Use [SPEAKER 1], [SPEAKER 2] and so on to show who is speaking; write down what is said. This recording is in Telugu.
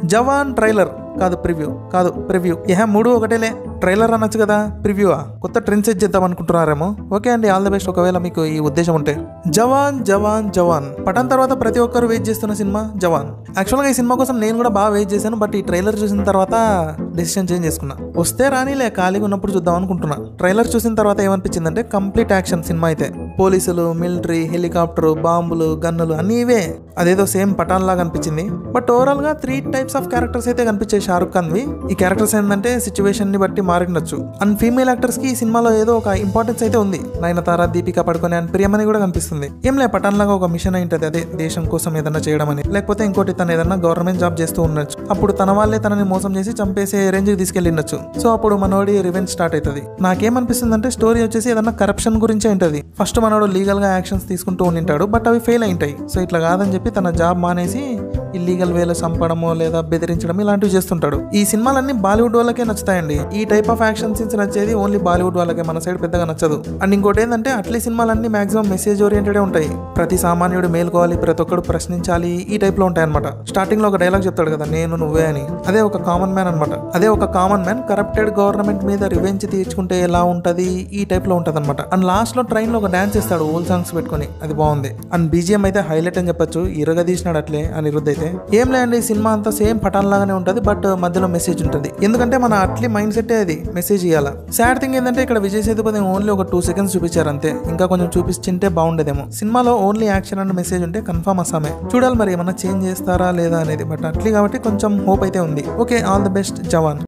[SPEAKER 1] జవాన్ ట్రైలర్ కాదు ప్రివ్యూ కాదు ప్రివ్యూ ఏహ మూడు ఒకటేలే ట్రైలర్ అనొచ్చు కదా ప్రివ్యూవా కొత్త ట్రెండ్ సెట్ చేద్దాం అనుకుంటున్నారేమో ఓకే అండి ఆల్ ది బెస్ట్ ఒకవేళ మీకు ఈ ఉద్దేశం ఉంటే జవాన్ జవాన్ జవాన్ పఠాన్ తర్వాత ప్రతి ఒక్కరు వెయిట్ చేస్తున్న సినిమా జవాన్ యాక్చువల్గా ఈ సినిమా కోసం నేను కూడా బాగా వెయిట్ చేశాను బట్ ఈ ట్రైలర్ చూసిన తర్వాత డెసిషన్ చేంజ్ చేసుకున్నా వస్తే రానిలే ఖాళీగా ఉన్నప్పుడు చూద్దాం అనుకుంటున్నా ట్రైలర్ చూసిన తర్వాత ఏమనిపించిందంటే కంప్లీట్ యాక్షన్ సినిమా అయితే పోలీసులు మిలిటరీ హెలికాప్టర్ బాంబులు గన్నులు అన్నీ ఇవే అదేదో సేమ్ పఠాన్ లాగా అనిపించింది బట్ ఓవరాల్ గా త్రీ టైప్స్ ఆఫ్ క్యారెక్టర్స్ అయితే కనిపించాయి షారుఖ్ ఖాన్ వి ఈ క్యారెక్టర్స్ ఏంటంటే సిచ్యువేషన్ ని బట్టి మారిండొచ్చు అండ్ ఫీమేల్ యాక్టర్స్ కి ఈ సినిమాలో ఏదో ఒక ఇంపార్టెన్స్ అయితే ఉంది నయనతార దీపిక పడుకొని అండ్ ప్రియమని కూడా కనిపిస్తుంది ఏం లే పఠాన్ లాగా ఒక మిషన్ అయి ఉంటుంది అదే దేశం కోసం ఏదన్నా చేయడం అని లేకపోతే ఇంకోటి తను ఏదన్నా గవర్నమెంట్ జాబ్ చేస్తూ ఉండొచ్చు అప్పుడు తన వాళ్ళే తనని మోసం చేసి చంపేసే రేంజ్ కి తీసుకెళ్ళిండొచ్చు సో అప్పుడు మనోడి రివెంజ్ స్టార్ట్ అవుతుంది నాకేమనిపిస్తుంది అంటే స్టోరీ వచ్చేసి ఏదన్నా కరప్షన్ గురించే ఉంటుంది ఫస్ట్ మనోడు లీగల్ గా యాక్షన్స్ తీసుకుంటూ ఉండింటాడు బట్ అవి ఫెయిల్ అయింటాయి సో ఇట్లా కాదని చెప్పి తన జాబ్ మానేసి ఇల్లీగల్ వేలో చంపడమో లేదా బెదిరించడం ఇలాంటివి చేస్తుంటాడు ఈ సినిమాలన్నీ బాలీవుడ్ వాళ్ళకే నచ్చుతాయండి ఈ టైప్ ఆఫ్ యాక్షన్ సీన్స్ నచ్చేది ఓన్లీ బాలీవుడ్ వాళ్ళకే మన సైడ్ పెద్దగా నచ్చదు అండ్ ఇంకోటి ఏంటంటే అట్లీ సినిమాలన్నీ మాక్సిమం మెసేజ్ ఓరియంటెడ్ ఉంటాయి ప్రతి సామాన్యుడు మేల్కోవాలి ప్రతి ఒక్కడు ప్రశ్నించాలి ఈ టైప్ లో ఉంటాయి అనమాట స్టార్టింగ్ లో ఒక డైలాగ్ చెప్తాడు కదా నేను నువ్వే అని అదే ఒక కామన్ మ్యాన్ అనమాట అదే ఒక కామన్ మ్యాన్ కరప్టెడ్ గవర్నమెంట్ మీద రివెంజ్ తీర్చుకుంటే ఎలా ఉంటది ఈ టైప్ లో ఉంటది అనమాట అండ్ లాస్ట్ లో ట్రైన్ లో ఒక డాన్స్ చేస్తాడు ఓల్ సాంగ్స్ పెట్టుకొని అది బాగుంది అండ్ బీజిఎం అయితే హైలైట్ అని చెప్పొచ్చు ఇరగ తీసినాడు అట్లే అనిరుద్ధ్ అయితే ఏం లేదండి సినిమా అంతా సేమ్ పఠాన్ లాగానే ఉంటుంది బట్ మధ్యలో మెసేజ్ ఉంటుంది ఎందుకంటే మన అట్లీ మైండ్ సెట్ అది మెసేజ్ ఇవ్వాలా సాడ్ థింగ్ ఏంటంటే ఇక్కడ విజయ్ సేతుపతి ఓన్లీ ఒక టూ సెకండ్స్ చూపించారు అంతే ఇంకా కొంచెం చూపించింటే బాగుండేదేమో సినిమాలో ఓన్లీ యాక్షన్ అండ్ మెసేజ్ ఉంటే కన్ఫర్మ్ అస్సామే చూడాలి మరి ఏమన్నా చేంజ్ చేస్తారా లేదా అనేది బట్ అట్లీ కాబట్టి కొంచెం హోప్ అయితే ఉంది okay all the best Jawan